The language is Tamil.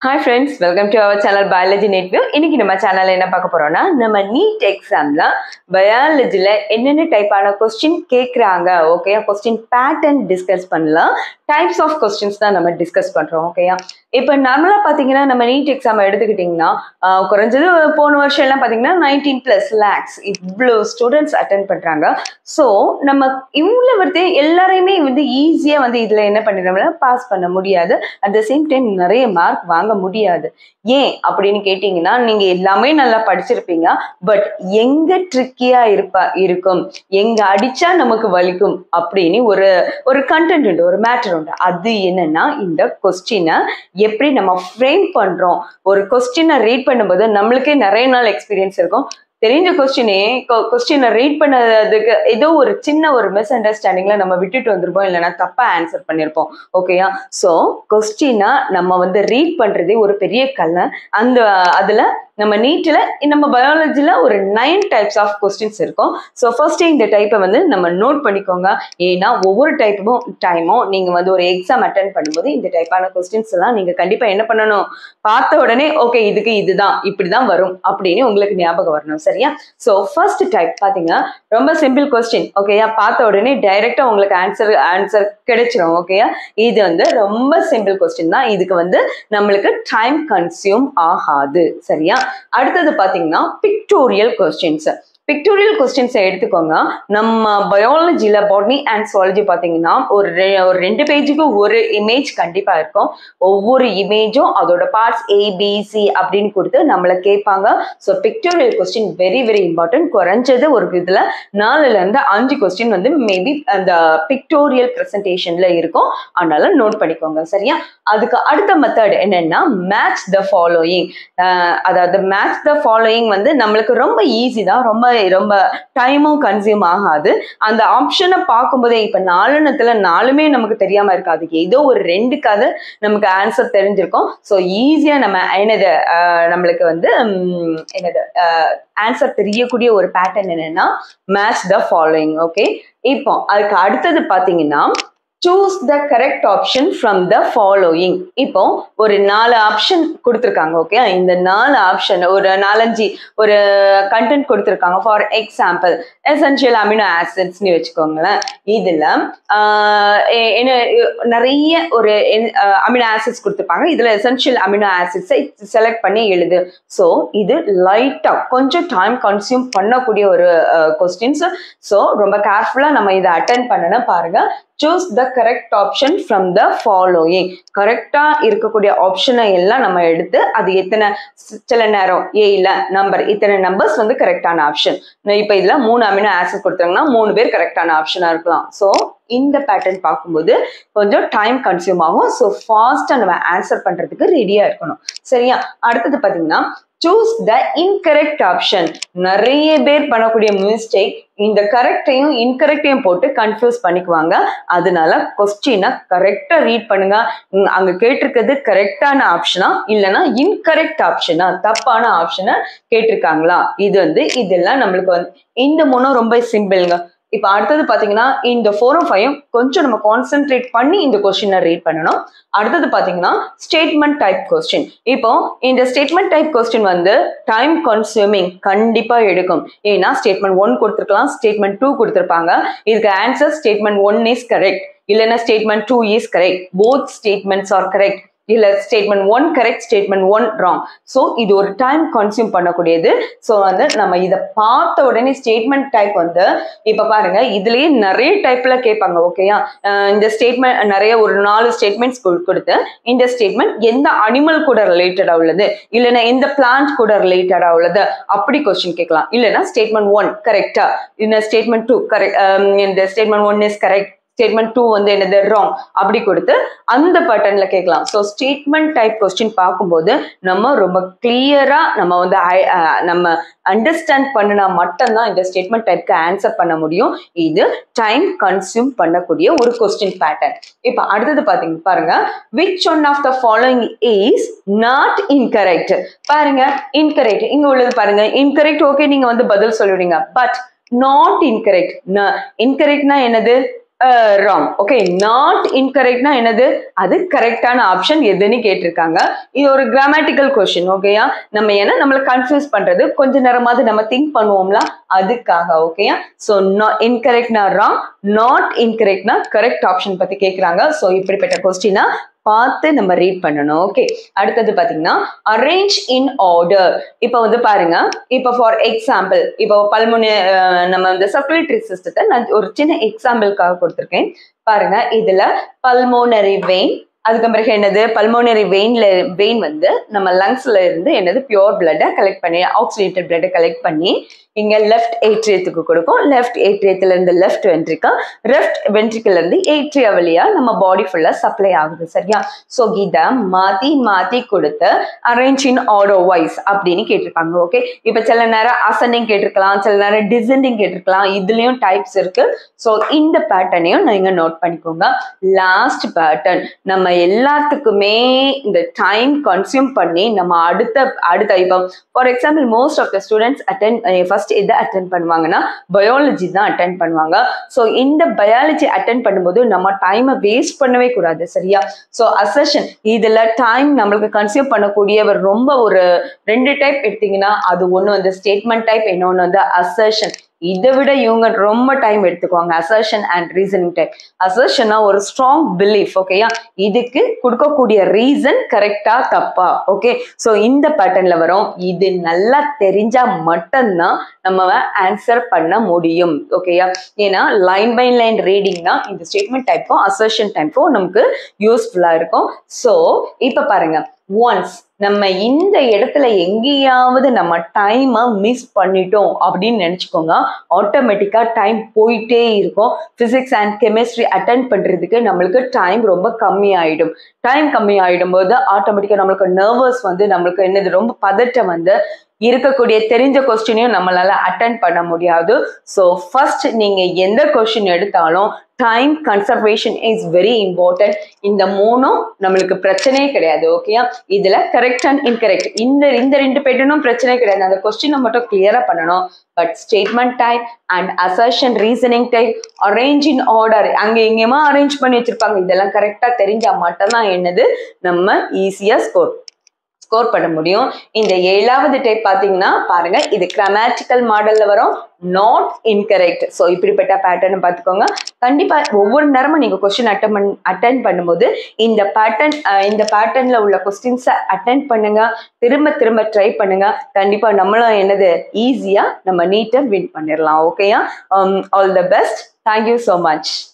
hi friends welcome to our channel biology Netview இன்னைக்கு நம்ம சேனல்ல என்ன பார்க்க போறோம்னா நம்ம நீட் எக்ஸாம்ல பயாலஜில என்னென்ன டைப்பான கொஸ்டின் கேட்குறாங்க ஓகேயா கொஸ்டின் பேட்டர்ன் டிஸ்கஸ் பண்ணலாம் டைப்ஸ் ஆஃப் கொஸ்டின்ஸ் தான் நம்ம டிஸ்கஸ் பண்றோம் ஓகேயா இப்போ நார்மலாக பார்த்தீங்கன்னா நம்ம நீட் எக்ஸாம் எடுத்துக்கிட்டிங்கன்னா ஆஹ், குறைஞ்சது போன வருஷம் எல்லாம் பார்த்தீங்கன்னா நைன்டீன் ப்ளஸ் லேக்ஸ் இவ்வளோ ஸ்டூடெண்ட்ஸ் அட்டன் பண்ணுறாங்க ஸோ நம்ம இவ்வளோ வந்து எல்லாரையுமே வந்து ஈஸியாக வந்து இதில் என்ன பண்ணிடுறோம்னா பாஸ் பண்ண முடியாது அட் த சேம் டைம் நிறைய மார்க் வாங்க முடியாது ஏன் அப்படின்னு கேட்டிங்கன்னா நீங்கள் எல்லாமே நல்லா படிச்சிருப்பீங்க பட் எங்க ட்ரிக்கியாக இருப்பா இருக்கும் எங்க அடிச்சா நமக்கு வலிக்கும் அப்படின்னு ஒரு ஒரு கண்டென்ட் உண்டு ஒரு மேட்டர் உண்டு அது என்னன்னா இந்த கொஸ்டினை எப்படி நம்ம ஃப்ரேம் பண்றோம் ஒரு கொஸ்டினை ரீட் பண்ணும்போது நம்மளுக்கே நிறைய நாள் எக்ஸ்பீரியன்ஸ் இருக்கும் தெரிஞ்ச கொஸ்டினே கொஸ்டினை ரீட் பண்ணதுக்கு ஏதோ ஒரு சின்ன ஒரு மிஸ் அண்டர்ஸ்டாண்டிங்ல நம்ம விட்டுட்டு வந்திருப்போம் இல்லைன்னா தப்பா ஆன்சர் பண்ணியிருப்போம் ஓகேயா ஸோ கொஸ்டினை நம்ம வந்து ரீட் பண்றதே ஒரு பெரிய கல்லை அந்த அதுல நம்ம நீட்டில் நம்ம பயாலஜியில் ஒரு நைன் டைப்ஸ் ஆஃப் கொஸ்டின்ஸ் இருக்கும் ஸோ ஃபர்ஸ்டே இந்த டைப்பை வந்து நம்ம நோட் பண்ணிக்கோங்க ஏன்னா ஒவ்வொரு டைப்பும் டைமும் நீங்கள் வந்து ஒரு எக்ஸாம் அட்டன் பண்ணும்போது இந்த டைப்பான கொஸ்டின்ஸ் எல்லாம் நீங்கள் கண்டிப்பாக என்ன பண்ணணும் பார்த்த உடனே ஓகே இதுக்கு இதுதான் இப்படி தான் வரும் அப்படின்னு உங்களுக்கு ஞாபகம் வரணும் சரியா ஸோ ஃபர்ஸ்ட் டைப் பார்த்தீங்கன்னா ரொம்ப சிம்பிள் கொஸ்டின் ஓகேயா பார்த்த உடனே டைரெக்டாக உங்களுக்கு ஆன்சர் ஆன்சர் கிடைச்சிரும் ஓகேயா இது வந்து ரொம்ப சிம்பிள் கொஸ்டின் தான் இதுக்கு வந்து நம்மளுக்கு டைம் கன்சியூம் ஆகாது சரியா அடுத்தது பார்த்தீங்கன்னா பிக்டோரியல் கொஸ்டின்ஸ் பிக்டோரியல் கொஸ்டின்ஸை எடுத்துக்கோங்க நம்ம பயாலஜியில் பாட்னி அண்ட் சுவாலஜி பார்த்தீங்கன்னா ஒரு ரெ- ஒரு ரெண்டு பேஜுக்கு ஒரு இமேஜ் கண்டிப்பாக இருக்கும் ஒவ்வொரு இமேஜும் அதோட பார்ட்ஸ் ஏபிசி அப்படின்னு கொடுத்து நம்மளை கேட்பாங்க so pictorial question very very important குறைஞ்சது ஒரு இதில் நாலுலேருந்து அஞ்சு கொஸ்டின் வந்து மேபி அந்த பிக்டோரியல் ப்ரெசன்டேஷனில் இருக்கும் அதனால நோட் பண்ணிக்கோங்க சரியா அதுக்கு அடுத்த மெத்தட் என்னன்னா மேட்ச் த ஃபாலோயிங் அதாவது மேட்ச் த ஃபாலோயிங் வந்து நம்மளுக்கு ரொம்ப ஈஸி தான் ரொம்ப ரொம்ப டைமும் கன்சியூம் ஆகாது அந்த ஆப்ஷனை பார்க்கும்போதே இப்போ நாலுனத்துல நாலுமே நமக்கு தெரியாம இருக்காது ஏதோ ஒரு ரெண்டுக்காவது நமக்கு ஆன்சர் தெரிஞ்சிருக்கும் ஸோ ஈஸியா நம்ம என்னது ஆஹ் நம்மளுக்கு வந்து உம், என்னது ஆன்சர் தெரியக்கூடிய ஒரு பேட்டர்ன் என்னன்னா மேட்ச் த ஃபாலோயிங் ஓகே இப்போ அதுக்கு அடுத்தது பார்த்தீங்கன்னா choose the correct option from the following இப்போ ஒரு நாலு ஆப்ஷன் கொடுத்துருக்காங்க ஓகே இந்த நாலு ஆப்ஷன் ஒரு நாலஞ்சு ஒரு கண்டென்ட் கொடுத்துருக்காங்க ஃபார் எக்ஸாம்பிள் எசென்ஷியல் அமினோ ஆசிட்ஸ்னு வச்சுக்கோங்களேன் இதில் என்ன நிறைய ஒரு அமினோ ஆசிட்ஸ் கொடுத்துருப்பாங்க இதில் எசென்ஷியல் அமினோ ஆசிட்ஸை செலக்ட் பண்ணி எழுது ஸோ இது லைட்டாக கொஞ்சம் டைம் கன்சியூம் பண்ணக்கூடிய ஒரு கொஸ்டின்ஸ் ஸோ ரொம்ப கேர்ஃபுல்லாக நம்ம இதை அட்டன் பண்ணணும் பாருங்க choose the correct option from the following கரெக்டாக இருக்கக்கூடிய ஆப்ஷனை எல்லாம் நம்ம எடுத்து அது எத்தனை சி- சில நேரம் ஏ இல்லை நம்பர் இத்தனை நம்பர்ஸ் வந்து கரெக்டான ஆப்ஷன் இப்போ இதில் மூணு அமினோ ஆசிட் கொடுத்தாங்கன்னா மூணு பேர் கரெக்டான ஆப்ஷனாக இருக்கலாம் ஸோ இந்த பேட்டர்ன் பார்க்கும்போது கொஞ்சம் டைம் கன்சியூம் ஆகும் ஸோ ஃபாஸ்ட்டாக நம்ம ஆன்சர் பண்ணுறதுக்கு ரெடியாக இருக்கணும் சரியா அடுத்தது பார்த்தீங்கன்னா சூஸ் த இன்கரெக்ட் ஆப்ஷன் நிறைய பேர் பண்ணக்கூடிய மிஸ்டேக் இந்த கரெக்டையும் இன்கரெக்டையும் போட்டு கன்ஃபியூஸ் பண்ணிக்குவாங்க அதனால கொஸ்டினை கரெக்டாக ரீட் பண்ணுங்க ம், அங்க கேட்டிருக்கிறது கரெக்டான ஆப்ஷனா இல்லைன்னா இன்கரெக்ட் ஆப்ஷனா தப்பான ஆப்ஷனை கேட்டிருக்காங்களா இது வந்து இதெல்லாம் நம்மளுக்கு வந்து இந்த மூணும் ரொம்ப சிம்பிள்ங்க இப்போ அடுத்தது பார்த்தீங்கன்னா இந்த ஃபோரும் ஃபைவும் கொஞ்சம் நம்ம கான்சென்ட்ரேட் பண்ணி இந்த கொஸ்டினை ரீட் பண்ணணும் அடுத்தது பார்த்தீங்கன்னா ஸ்டேட்மெண்ட் டைப் கொஸ்டின் இப்போ இந்த ஸ்டேட்மெண்ட் டைப் கொஸ்டின் வந்து டைம் கன்சியூமிங் கண்டிப்பாக எடுக்கும் ஏன்னா ஸ்டேட்மெண்ட் ஒன் கொடுத்துருக்கலாம் ஸ்டேட்மெண்ட் டூ கொடுத்துருப்பாங்க இதுக்கு answer statement one is correct இல்லைன்னா statement two is correct both statements are correct இல்ல statement one correct statement one wrong so இது ஒரு டைம் கன்சியூம் பண்ணக்கூடியது ஸோ வந்து நம்ம இதை பார்த்த உடனே ஸ்டேட்மெண்ட் டைப் வந்து இப்போ பாருங்க இதுலயே நிறைய டைப்ல கேட்பாங்க ஓகேயா இந்த ஸ்டேட்மெண்ட் நிறைய ஒரு நாலு ஸ்டேட்மெண்ட்ஸ் கொடுத்து இந்த ஸ்டேட்மெண்ட் எந்த அனிமல் கூட ரிலேட்டடா உள்ளது இல்லைன்னா எந்த பிளான்ட் கூட ரிலேட்டடா உள்ளது அப்படி கொஸ்டின் கேட்கலாம் இல்லைன்னா ஸ்டேட்மெண்ட் ஒன் கரெக்டா இந்த ஸ்டேட்மெண்ட் டூ கரெக்ட் இந்த statement one is correct statement two வந்து என்னது ராங் அப்படி கொடுத்து அந்த பேட்டர்ன்ல கேட்கலாம் ஸோ ஸ்டேட்மெண்ட் டைப் கொஸ்டின் பார்க்கும்போது நம்ம ரொம்ப கிளியரா நம்ம வந்து I- அஹ் நம்ம அண்டர்ஸ்டாண்ட் பண்ணினா மட்டும்தான் இந்த ஸ்டேட்மெண்ட் டைப்க்கு ஆன்சர் பண்ண முடியும் இது டைம் கன்சியூம் பண்ணக்கூடிய ஒரு கொஸ்டின் பேட்டர்ன் இப்போ அடுத்தது பாத்தீங்க பாருங்க which one of the following is not incorrect பாருங்க இன்கரெக்ட் இங்க உள்ளது பாருங்க இன்கரெக்ட் ஓகே நீங்க வந்து பதில் சொல்லிடுங்க பட் நாட் இன்கரெக்ட் இன்கரெக்ட்னா என்னது ராங் ஓகே நாட் இன்கரெக்ட்னா என்னது அது கரெக்டான ஆப்ஷன் எதுன்னு கேட்டிருக்காங்க இது ஒரு கிராமட்டிக்கல் கொஸ்டின் ஓகேயா நம்ம ஏன்னா நம்மளை கன்ஃபியூஸ் பண்றது கொஞ்ச நேரமாவது நம்ம திங்க் பண்ணுவோம்ல அதுக்காக ஓகேயா ஸோ இன்கரெக்ட்னா ராங் நாட் இன்கரெக்ட்னா கரெக்ட் ஆப்ஷன் பத்தி கேட்குறாங்க ஸோ இப்படிப்பட்ட கொஸ்டினா பார்த்து நம்ம ரீட் பண்ணணும் ஓகே அடுத்தது பார்த்தீங்கன்னா அரேஞ்ச் இன் ஆர்டர் இப்போ வந்து பாருங்க இப்போ ஃபார் எக்ஸாம்பிள் இப்போ பல்முனை நம்ம இந்த சர்க்குலேட்டரி சிஸ்டத்தை நான் ஒரு சின்ன எக்ஸாம்பிளுக்காக கொடுத்துருக்கேன் பாருங்க இதுல பல்மோனரி வெயின் அதுக்கு பிறகு என்னது பல்மோனரி வெயின்ல வெயின் வந்து நம்ம லங்ஸ்ல இருந்து என்னது பியோர் பிளட்டை கலெக்ட் பண்ணி ஆக்சிடேட்டட் பிளட்டை கலெக்ட் பண்ணி இங்க லெஃப்ட் ஏட்ரியத்துக்கு கொடுக்கும் லெஃப்ட் ஏட்ரியத்துல இருந்து லெஃப்ட் வென்ட்ரிக்கா லெஃப்ட் வென்ட்ரிக்கல்ல இருந்து ஏட்ரியா வழியா நம்ம பாடி ஃபுல்லா சப்ளை ஆகுது சரியா ஸோ இதை மாத்தி மாத்தி கொடுத்து அரேஞ்ச் இன் ஆர்டர் வைஸ் அப்படின்னு கேட்டிருப்பாங்க ஓகே இப்போ சில நேரம் அசனிங் கேட்டிருக்கலாம் சில நேரம் டிசெண்டிங் கேட்டிருக்கலாம் இதுலயும் டைப்ஸ் இருக்கு ஸோ இந்த பேட்டர்னையும் நீங்க நோட் பண்ணிக்கோங்க லாஸ்ட் பேட்டர்ன் நம்ம எல்லாத்துக்குமே இந்த டைம் கன்சியூம் பண்ணி நம்ம அடுத்த அடுத்த இப்போ for example most of the students attend first எதை அட்டன் பண்ணுவாங்கன்னா பயாலஜி தான் அட்டன் பண்ணுவாங்க ஸோ இந்த பயாலஜி அட்டன் பண்ணும்போது நம்ம டைமை வேஸ்ட் பண்ணவே கூடாது சரியா ஸோ அசஷன் இதுல டைம் நம்மளுக்கு கன்சியூம் பண்ணக்கூடிய ஒரு ரொம்ப ஒரு ரெண்டு டைப் எடுத்தீங்கன்னா அது ஒன்று வந்து ஸ்டேட்மெண்ட் டைப் இன்னொன்று வந்து அசர்ஷன் இதை விட இவங்க ரொம்ப டைம் எடுத்துக்குவாங்க அசர்ஷன் அண்ட் ரீசனிங் டைப் அசர்ஷனா ஒரு ஸ்ட்ராங் பிலீஃப் ஓகேயா இதுக்கு கொடுக்கக்கூடிய ரீசன் கரெக்டா தப்பா ஓகே ஸோ இந்த பேட்டர்ன்ல வரும் இது நல்லா தெரிஞ்சா மட்டும்தான் நம்ம ஆன்சர் பண்ண முடியும் ஓகேயா ஏன்னா லைன் பை லைன் ரீடிங் தான் இந்த ஸ்டேட்மெண்ட் டைப்பும் அசர்ஷன் டைப்பும் நமக்கு யூஸ்ஃபுல்லா இருக்கும் ஸோ இப்போ பாருங்க ஒன்ஸ் நம்ம இந்த இடத்துல எங்கேயாவது நம்ம டைமை மிஸ் பண்ணிட்டோம் அப்படின்னு நினச்சிக்கோங்க ஆட்டோமேட்டிக்காக டைம் போயிட்டே இருக்கும் ஃபிசிக்ஸ் அண்ட் கெமிஸ்ட்ரி அட்டன் பண்ணுறதுக்கு நம்மளுக்கு டைம் ரொம்ப கம்மி ஆகிடும் டைம் கம்மி ஆகிடும் போது ஆட்டோமேட்டிக்காக நம்மளுக்கு நர்வஸ் வந்து நம்மளுக்கு என்னது ரொம்ப பதட்டம் வந்து இருக்கக்கூடிய தெரிஞ்ச கொஸ்டினையும் நம்மளால அட்டன் பண்ண முடியாது ஸோ ஃபர்ஸ்ட் நீங்க எந்த கொஸ்டின் எடுத்தாலும் time conservation is very important இந்த மூணும் நம்மளுக்கு பிரச்சனையே கிடையாது ஓகேயா இதுல கரெக்ட் அண்ட் இன்கரெக்ட் இந்த இந்த ரெண்டு பேட்டனும் பிரச்சனை கிடையாது அந்த கொஸ்டினை மட்டும் கிளியரா பண்ணணும் but statement type and assertion reasoning type arrange in order அங்க எங்கேயுமா அரேஞ்ச் பண்ணி வச்சிருப்பாங்க இதெல்லாம் கரெக்டா தெரிஞ்சா மட்டும்தான் என்னது நம்ம ஈஸியா ஸ்கோர் ஸ்கோர் பண்ண முடியும் இந்த ஏழாவது டைப் பார்த்தீங்கன்னா பாருங்க இது கிராமட்டிக்கல் மாடல்ல வரும் நாட் இன்கரெக்ட் ஸோ இப்படிப்பட்ட பேட்டர்ன் பார்த்துக்கோங்க கண்டிப்பா ஒவ்வொரு நேரமும் நீங்க கொஸ்டின் அட்டன் பண் அட்டன் பண்ணும்போது இந்த பேட்டர்ன் இந்த பேட்டர்ன்ல உள்ள கொஸ்டின்ஸை அட்டன் பண்ணுங்க திரும்ப திரும்ப ட்ரை பண்ணுங்க கண்டிப்பா நம்மளும் என்னது ஈஸியா நம்ம நீட்டை வின் பண்ணிடலாம் ஓகேயா all the best thank you so much